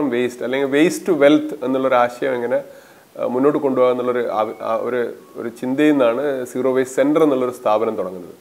waste അല്ലെങ്കിൽ waste to wealth എന്നുള്ളൊരു ആശയം എങ്ങനെ ആ, മുന്നോട്ട് കൊണ്ടുപോകുക എന്നുള്ളൊരു ആവ- ആ ഒരു ഒരു ചിന്തയിൽ നിന്നാണ് സീറോ വേസ്റ്റ് സെന്റർ എന്നുള്ളൊരു സ്ഥാപനം തുടങ്ങുന്നത്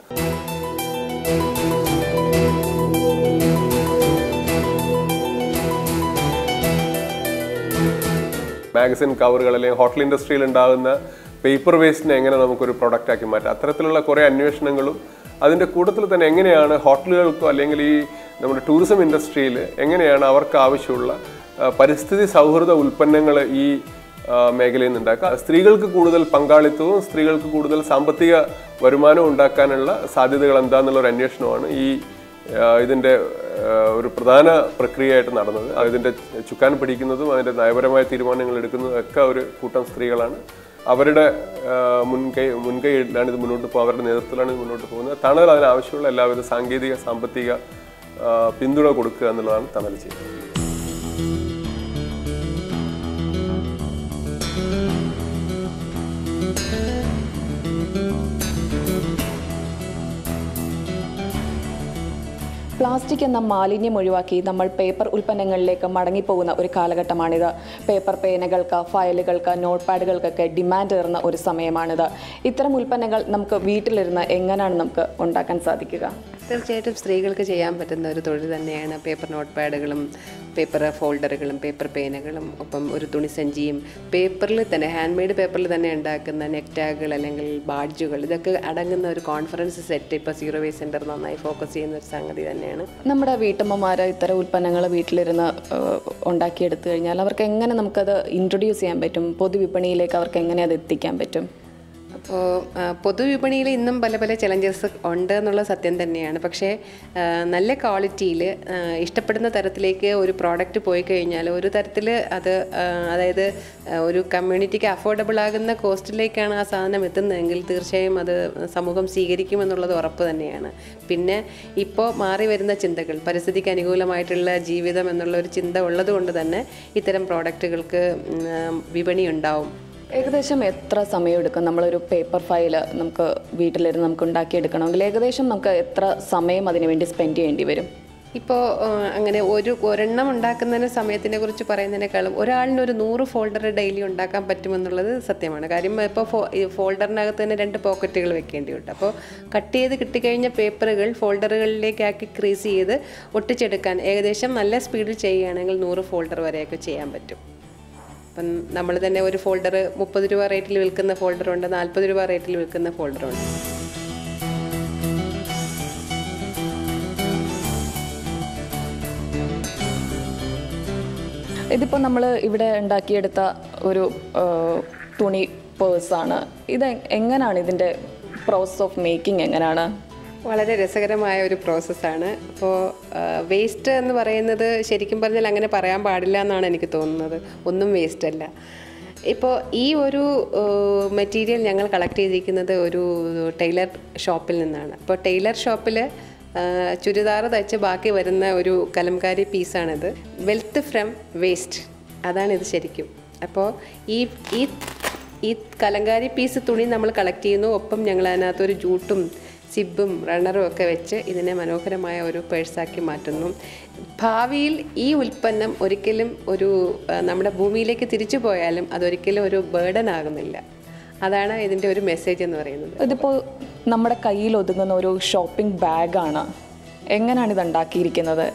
മാഗസിൻ കവറുകൾ അല്ലെങ്കിൽ ഹോട്ടൽ ഇൻഡസ്ട്രിയിൽ ഉണ്ടാകുന്ന പേപ്പർ വേസ്റ്റിനെ എങ്ങനെ നമുക്കൊരു product ആക്കി മാറ്റാം അത്തരത്തിലുള്ള കുറേ അന്വേഷണങ്ങളും അതിൻ്റെ കൂട്ടത്തിൽ തന്നെ എങ്ങനെയാണ് ഹോട്ടലുകൾക്കോ അല്ലെങ്കിൽ ഈ നമ്മുടെ ടൂറിസം ഇൻഡസ്ട്രിയിൽ എങ്ങനെയാണ് അവർക്ക് ആവശ്യമുള്ള ആ, പരിസ്ഥിതി സൗഹൃദ ഉൽപ്പന്നങ്ങൾ ഈ ആ, മേഖലയിൽ നിന്ന് ഉണ്ടാക്കുക സ്ത്രീകൾക്ക് കൂടുതൽ പങ്കാളിത്തവും സ്ത്രീകൾക്ക് കൂടുതൽ സാമ്പത്തിക വരുമാനവും ഉണ്ടാക്കാനുള്ള സാധ്യതകൾ എന്താന്നുള്ള ഒരു അന്വേഷണമാണ് ഈ ആ, ഇതിൻ്റെ ആ, ഒരു പ്രധാന പ്രക്രിയയായിട്ട് നടന്നത് ആ, ഇതിൻ്റെ ചുക്കാൻ പിടിക്കുന്നതും അതിൻ്റെ നയപരമായ തീരുമാനങ്ങൾ എടുക്കുന്നതും ഒക്കെ ഒരു കൂട്ടം സ്ത്രീകളാണ് അവരുടെ ആ, മുൻകൈ മുൻകൈയിലാണ് ഇത് മുന്നോട്ട് പോകുക അവരുടെ നേതൃത്വത്തിലാണ് ഇത് മുന്നോട്ട് പോകുന്നത് തണൽ അതിന് ആവശ്യമുള്ള എല്ലാവിധ സാങ്കേതിക സാമ്പത്തിക ആ, പിന്തുണ കൊടുക്കുക എന്നുള്ളതാണ് തണൽ ചെയ്യുന്നത് പ്ലാസ്റ്റിക് എന്ന മാലിന്യം ഒഴിവാക്കി നമ്മൾ പേപ്പർ ഉൽപ്പന്നങ്ങളിലേക്ക് മടങ്ങിപ്പോകുന്ന ഒരു കാലഘട്ടമാണിത് പേപ്പർ പേനകൾക്ക് ഫയലുകൾക്ക് നോട്ട് പാഡുകൾക്കൊക്കെ ഡിമാൻഡ് ഏറുന്ന ഒരു സമയമാണിത് ഇത്തരം ഉൽപ്പന്നങ്ങൾ നമുക്ക് വീട്ടിലിരുന്ന് എങ്ങനെയാണ് നമുക്ക് ഉണ്ടാക്കാൻ സാധിക്കുക തീർച്ചയായിട്ടും സ്ത്രീകൾക്ക് ചെയ്യാൻ പറ്റുന്ന ഒരു തൊഴിൽ തന്നെയാണ് പേപ്പർ നോട്ട് പാഡുകളും പേപ്പർ ഫോൾഡറുകളും പേപ്പർ പേനകളും ഒപ്പം ഒരു തുണിസഞ്ചിയും പേപ്പറിൽ തന്നെ ഹാൻഡ് മെയ്ഡ് പേപ്പറിൽ തന്നെ ഉണ്ടാക്കുന്ന നെക്ക് ടാഗുകൾ അല്ലെങ്കിൽ ബാഡ്ജുകൾ ഇതൊക്കെ അടങ്ങുന്ന ഒരു കോൺഫറൻസ് സെറ്റ് ഇപ്പോൾ സീറോ വേസ്റ്റ് സെൻറ്റർ നന്നായി ഫോക്കസ് ചെയ്യുന്ന ഒരു സംഗതി തന്നെയാണ് നമ്മുടെ വീട്ടമ്മമാർ ഇത്തരം ഉൽപ്പന്നങ്ങൾ വീട്ടിലിരുന്ന് ഏഹ്, ഉണ്ടാക്കിയെടുത്തു കഴിഞ്ഞാൽ അവർക്ക് എങ്ങനെ നമുക്കത് ഇൻട്രൊഡ്യൂസ് ചെയ്യാൻ പറ്റും പൊതുവിപണിയിലേക്ക് അവർക്ക് എങ്ങനെ അത് എത്തിക്കാൻ പറ്റും അപ്പോൾ പൊതുവിപണിയിൽ ഇന്നും പല പല ചലഞ്ചസ് ഉണ്ട് എന്നുള്ള സത്യം തന്നെയാണ് പക്ഷേ ആ, നല്ല ക്വാളിറ്റിയിൽ ഇഷ്ടപ്പെടുന്ന തരത്തിലേക്ക് ഒരു പ്രോഡക്റ്റ് പോയി കഴിഞ്ഞാൽ ഒരു തരത്തിൽ അത് ആ, അതായത് ആ, ഒരു കമ്മ്യൂണിറ്റിക്ക് അഫോർഡബിൾ ആകുന്ന കോസ്റ്റിലേക്കാണ് ആ സാധനം എത്തുന്നതെങ്കിൽ തീർച്ചയായും അത് സമൂഹം സ്വീകരിക്കുമെന്നുള്ളത് ഉറപ്പ് തന്നെയാണ് പിന്നെ ഇപ്പോൾ മാറി വരുന്ന ചിന്തകൾ പരിസ്ഥിതിക്ക് അനുകൂലമായിട്ടുള്ള ജീവിതം എന്നുള്ള ഒരു ചിന്ത ഉള്ളത് കൊണ്ട് തന്നെ ഇത്തരം പ്രോഡക്റ്റുകൾക്ക് ഉം, ആ, വിപണി ഉണ്ടാവും ഏകദേശം എത്ര സമയം എടുക്കും നമ്മളൊരു പേപ്പർ ഫയൽ നമുക്ക് വീട്ടിലിരുന്ന് നമുക്ക് ഉണ്ടാക്കിയെടുക്കണമെങ്കിൽ ഏകദേശം നമുക്ക് എത്ര സമയം അതിനു വേണ്ടി സ്പെൻഡ് ചെയ്യേണ്ടി വരും ഇപ്പോൾ അങ്ങനെ ഒരു ഒരെണ്ണം ഉണ്ടാക്കുന്നതിന് സമയത്തിനെ കുറിച്ച് പറയുന്നതിനേക്കാളും ഒരാളിന് ഒരു നൂറ് ഫോൾഡർ ഡെയിലി ഉണ്ടാക്കാൻ പറ്റുമെന്നുള്ളത് സത്യമാണ് കാര്യം ഇപ്പോൾ ഫോ ഈ ഫോൾഡറിനകത്ത് തന്നെ രണ്ട് പോക്കറ്റുകൾ വെക്കേണ്ടിയുണ്ട് അപ്പോൾ കട്ട് ചെയ്ത് കിട്ടിക്കഴിഞ്ഞ പേപ്പറുകൾ ഫോൾഡറുകളിലേക്കാക്കി ക്രീസ് ചെയ്ത് ഒട്ടിച്ചെടുക്കാൻ ഏകദേശം നല്ല സ്പീഡിൽ ചെയ്യുകയാണെങ്കിൽ നൂറ് ഫോൾഡർ വരെയൊക്കെ ചെയ്യാൻ പറ്റും അപ്പം നമ്മൾ തന്നെ ഒരു ഫോൾഡർ മുപ്പത് രൂപ റേറ്റിൽ വിൽക്കുന്ന ഫോൾഡറുണ്ട് നാൽപ്പത് രൂപ റേറ്റിൽ വിൽക്കുന്ന ഫോൾഡറുണ്ട് ഇതിപ്പോൾ നമ്മൾ ഇവിടെ ഉണ്ടാക്കിയെടുത്ത ഒരു ആ, തുണി പേഴ്സാണ് ഇത് എങ്ങനെയാണ് ഇതിൻ്റെ പ്രോസസ് ഓഫ് മേക്കിംഗ് എങ്ങനെയാണ് വളരെ രസകരമായ ഒരു പ്രോസസ്സാണ് അപ്പോൾ വേസ്റ്റ് എന്ന് പറയുന്നത് ശരിക്കും പറഞ്ഞാൽ അങ്ങനെ പറയാൻ പാടില്ല എന്നാണ് എനിക്ക് തോന്നുന്നത് ഒന്നും വേസ്റ്റ് അല്ല ഇപ്പോൾ ഈ ഒരു മെറ്റീരിയൽ ഞങ്ങൾ കളക്ട് ചെയ്തിരിക്കുന്നത് ഒരു ടൈലർ ഷോപ്പിൽ നിന്നാണ് അപ്പോൾ ടൈലർ ഷോപ്പിൽ ചുരിദാർ തയ്ച്ച് ബാക്കി വരുന്ന ഒരു കലംകാരി പീസാണിത് വെൽത്ത് ഫ്രം വേസ്റ്റ് അതാണിത് ശരിക്കും അപ്പോൾ ഈ ഈ ഈ കലങ്കാരി പീസ് തുണി നമ്മൾ കളക്ട് ചെയ്യുന്നു ഒപ്പം ഞങ്ങൾ അതിനകത്ത് ഒരു ജൂട്ടും സിബും റണ്ണറും ഒക്കെ വെച്ച് ഇതിനെ മനോഹരമായ ഒരു പേഴ്സാക്കി മാറ്റുന്നു ഭാവിയിൽ ഈ ഉൽപ്പന്നം ഒരിക്കലും ഒരു ആ, നമ്മുടെ ഭൂമിയിലേക്ക് തിരിച്ചു പോയാലും അതൊരിക്കലും ഒരു ബേർഡൻ ആകുന്നില്ല അതാണ് ഇതിൻ്റെ ഒരു മെസ്സേജ് എന്ന് പറയുന്നത് ഇതിപ്പോൾ നമ്മുടെ കയ്യിൽ ഒതുങ്ങുന്ന ഒരു ഷോപ്പിംഗ് ബാഗാണ് എങ്ങനെയാണ് ഇത് ഉണ്ടാക്കിയിരിക്കുന്നത്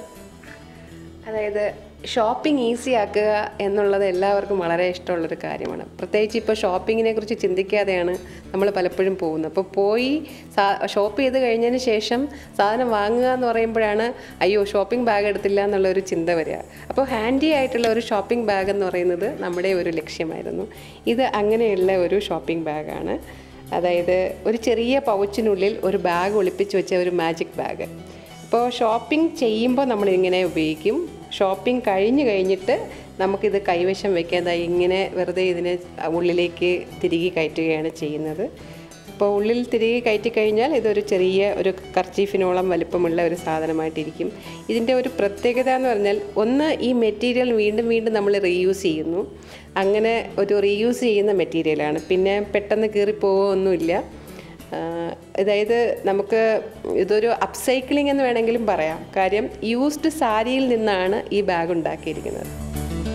അതായത് ഷോപ്പിംഗ് ഈസി ആക്കുക എന്നുള്ളത് എല്ലാവർക്കും വളരെ ഇഷ്ടമുള്ളൊരു കാര്യമാണ് പ്രത്യേകിച്ച് ഇപ്പോൾ ഷോപ്പിങ്ങിനെ കുറിച്ച് ചിന്തിക്കാതെയാണ് നമ്മൾ പലപ്പോഴും പോകുന്നത് അപ്പോൾ പോയി സാ ഷോപ്പ് ചെയ്ത് കഴിഞ്ഞതിന് ശേഷം സാധനം വാങ്ങുക എന്ന് പറയുമ്പോഴാണ് അയ്യോ ഷോപ്പിംഗ് ബാഗ് എടുത്തില്ല എന്നുള്ളൊരു ചിന്ത വരിക അപ്പോൾ ഹാൻഡി ആയിട്ടുള്ള ഒരു ഷോപ്പിംഗ് ബാഗ് എന്ന് പറയുന്നത് നമ്മുടെ ഒരു ലക്ഷ്യമായിരുന്നു ഇത് അങ്ങനെയുള്ള ഒരു ഷോപ്പിംഗ് ബാഗാണ് അതായത് ഒരു ചെറിയ പൗച്ചിനുള്ളിൽ ഒരു ബാഗ് ഒളിപ്പിച്ച് വെച്ച ഒരു മാജിക് ബാഗ് ഇപ്പോൾ ഷോപ്പിംഗ് ചെയ്യുമ്പോൾ നമ്മൾ ഇങ്ങനെ ഉപയോഗിക്കും ഷോപ്പിംഗ് കഴിഞ്ഞ് കഴിഞ്ഞിട്ട് നമുക്കിത് കൈവശം വെക്കാതെ ഇങ്ങനെ വെറുതെ ഇതിനെ ഉള്ളിലേക്ക് തിരികെ കയറ്റുകയാണ് ചെയ്യുന്നത് അപ്പോൾ ഉള്ളിൽ തിരികെ കയറ്റി കഴിഞ്ഞാൽ ഇതൊരു ചെറിയ ഒരു കർച്ചീഫിനോളം വലിപ്പമുള്ള ഒരു സാധനമായിട്ടിരിക്കും ഇതിൻ്റെ ഒരു പ്രത്യേകത എന്ന് പറഞ്ഞാൽ ഒന്ന് ഈ മെറ്റീരിയൽ വീണ്ടും വീണ്ടും നമ്മൾ റീയൂസ് ചെയ്യുന്നു അങ്ങനെ ഒരു റീയൂസ് ചെയ്യുന്ന മെറ്റീരിയലാണ് പിന്നെ പെട്ടെന്ന് കീറിപ്പോവുകയൊന്നുമില്ല ആഹ് അതായത് നമുക്ക് ഇതൊരു അപ്സൈക്ലിംഗ് എന്ന് വേണമെങ്കിലും പറയാം കാര്യം യൂസ്ഡ് സാരിയിൽ നിന്നാണ് ഈ ബാഗ് ഉണ്ടാക്കിയിരിക്കുന്നത്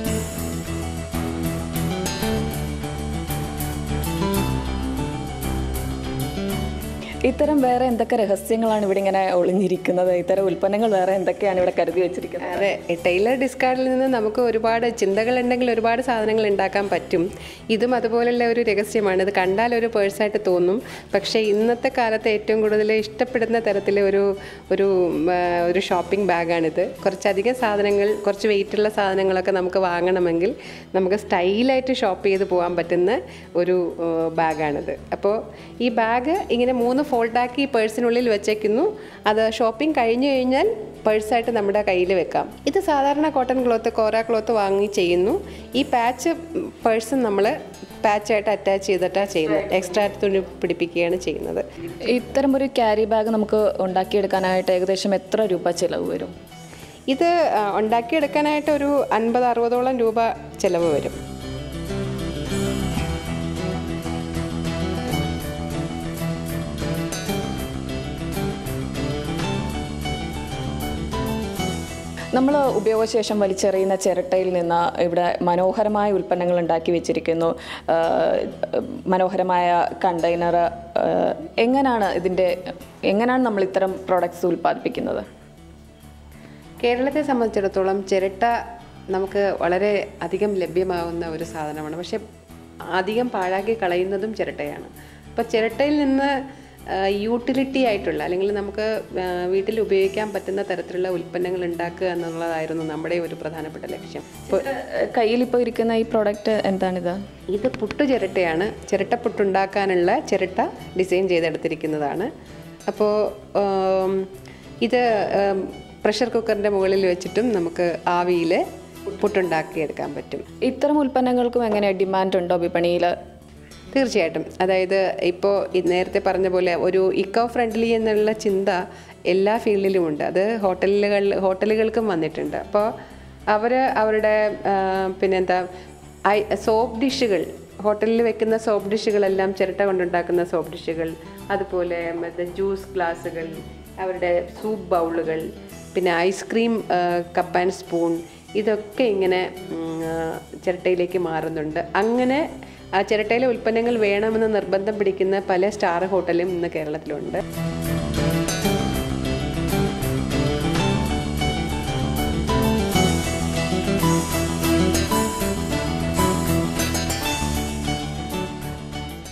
ഇത്തരം വേറെ എന്തൊക്കെ രഹസ്യങ്ങളാണ് ഇവിടെ ഇങ്ങനെ ഒളിഞ്ഞിരിക്കുന്നത് ഇത്തരം ഉൽപ്പന്നങ്ങൾ വേറെ എന്തൊക്കെയാണ് ഇവിടെ കരുതി വെച്ചിരിക്കുന്നത് അതെ ടൈലർ ഡിസ്കാർഡിൽ നിന്ന് നമുക്ക് ഒരുപാട് ചിന്തകളുണ്ടെങ്കിൽ ഒരുപാട് സാധനങ്ങൾ ഉണ്ടാക്കാൻ പറ്റും ഇതും അതുപോലുള്ള ഒരു രഹസ്യമാണ് ഇത് കണ്ടാൽ ഒരു പേഴ്സായിട്ട് തോന്നും പക്ഷേ ഇന്നത്തെ കാലത്ത് ഏറ്റവും കൂടുതൽ ഇഷ്ടപ്പെടുന്ന തരത്തിലെ ഒരു ഒരു ഉം, ആ, ഒരു ഷോപ്പിംഗ് ബാഗാണിത് കുറച്ചധികം സാധനങ്ങൾ കുറച്ച് വെയിറ്റുള്ള സാധനങ്ങളൊക്കെ നമുക്ക് വാങ്ങണമെങ്കിൽ നമുക്ക് സ്റ്റൈലായിട്ട് ഷോപ്പ് ചെയ്ത് പോകാൻ പറ്റുന്ന ഒരു ആ, ബാഗാണിത് അപ്പോൾ ഈ ബാഗ് ഇങ്ങനെ മൂന്ന് ഫോൾഡാക്കി പേഴ്സിനുള്ളിൽ വെച്ചേക്കുന്നു അത് ഷോപ്പിംഗ് കഴിഞ്ഞു കഴിഞ്ഞാൽ പേഴ്സായിട്ട് നമ്മുടെ കയ്യിൽ വെക്കാം ഇത് സാധാരണ കോട്ടൺ ക്ലോത്ത് കോറ ക്ലോത്ത് വാങ്ങി ചെയ്യുന്നു ഈ പാച്ച് പേഴ്സ് നമ്മൾ പാച്ചായിട്ട് അറ്റാച്ച് ചെയ്തിട്ടാണ് ചെയ്യുന്നത് എക്സ്ട്രാ തുണി പിടിപ്പിക്കുകയാണ് ചെയ്യുന്നത് ഇത്തരം ഒരു ക്യാരി ബാഗ് നമുക്ക് ഉണ്ടാക്കിയെടുക്കാനായിട്ട് ഏകദേശം എത്ര രൂപ ചിലവ് വരും ഇത് ആ, ഉണ്ടാക്കിയെടുക്കാനായിട്ട് ഒരു അൻപത് അറുപതോളം രൂപ ചിലവ് വരും നമ്മൾ ഉപയോഗശേഷം വലിച്ചെറിയുന്ന ചിരട്ടയിൽ നിന്ന് ഇവിടെ മനോഹരമായ ഉൽപ്പന്നങ്ങൾ ഉണ്ടാക്കി വെച്ചിരിക്കുന്നു ആ, മനോഹരമായ കണ്ടെയ്നർ എങ്ങനെയാണ് ഇതിൻ്റെ എങ്ങനെയാണ് നമ്മൾ ഇത്തരം പ്രോഡക്ട്സ് ഉൽപ്പാദിപ്പിക്കുന്നത് കേരളത്തെ സംബന്ധിച്ചിടത്തോളം ചിരട്ട നമുക്ക് വളരെ അധികം ലഭ്യമാവുന്ന ഒരു സാധനമാണ് പക്ഷെ അധികം പാഴാക്കി കളയുന്നതും ചിരട്ടയാണ് അപ്പോൾ ചിരട്ടയിൽ നിന്ന് യൂട്ടിലിറ്റി ആയിട്ടുള്ള അല്ലെങ്കിൽ നമുക്ക് ആ, വീട്ടിൽ ഉപയോഗിക്കാൻ പറ്റുന്ന തരത്തിലുള്ള ഉൽപ്പന്നങ്ങൾ ഉണ്ടാക്കുക എന്നുള്ളതായിരുന്നു നമ്മുടെ ഒരു പ്രധാനപ്പെട്ട ലക്ഷ്യം ഇപ്പോൾ കയ്യിലിപ്പോൾ ഇരിക്കുന്ന ഈ പ്രോഡക്റ്റ് എന്താണിത് ഇത് പുട്ടു ചിരട്ടയാണ് ചിരട്ട പുട്ടുണ്ടാക്കാനുള്ള ചിരട്ട ഡിസൈൻ ചെയ്തെടുത്തിരിക്കുന്നതാണ് അപ്പോൾ ആം, ഇത് ആം, പ്രഷർ കുക്കറിൻ്റെ മുകളിൽ വെച്ചിട്ടും നമുക്ക് ആവിയിൽ പുട്ടുണ്ടാക്കിയെടുക്കാൻ പറ്റും ഇത്തരം ഉൽപ്പന്നങ്ങൾക്കും എങ്ങനെ ഡിമാൻഡ് ഉണ്ടോ വിപണിയിൽ തീർച്ചയായിട്ടും അതായത് ഇപ്പോൾ നേരത്തെ പറഞ്ഞ പോലെ ഒരു ഇക്കോ ഫ്രണ്ട്ലി എന്നുള്ള ചിന്ത എല്ലാ ഫീൽഡിലും ഉണ്ട് അത് ഹോട്ടലുകൾ ഹോട്ടലുകൾക്കും വന്നിട്ടുണ്ട് അപ്പോൾ അവർ അവരുടെ ആ, പിന്നെന്താ ഐ സോപ്പ് ഡിഷുകൾ ഹോട്ടലിൽ വെക്കുന്ന സോപ്പ് ഡിഷുകളെല്ലാം ചിരട്ട കൊണ്ടുണ്ടാക്കുന്ന സോപ്പ് ഡിഷുകൾ അതുപോലെ മറ്റേ ജ്യൂസ് ഗ്ലാസ്സുകൾ അവരുടെ സൂപ്പ് ബൗളുകൾ പിന്നെ ഐസ്ക്രീം കപ്പ് ആൻഡ് സ്പൂൺ ഇതൊക്കെ ഇങ്ങനെ ഉം, ആ, ചിരട്ടയിലേക്ക് മാറുന്നുണ്ട് അങ്ങനെ ആ ചിരട്ടയിലെ ഉൽപ്പന്നങ്ങൾ വേണമെന്ന് നിർബന്ധം പിടിക്കുന്ന പല സ്റ്റാർ ഹോട്ടലും ഇന്ന് കേരളത്തിലുണ്ട്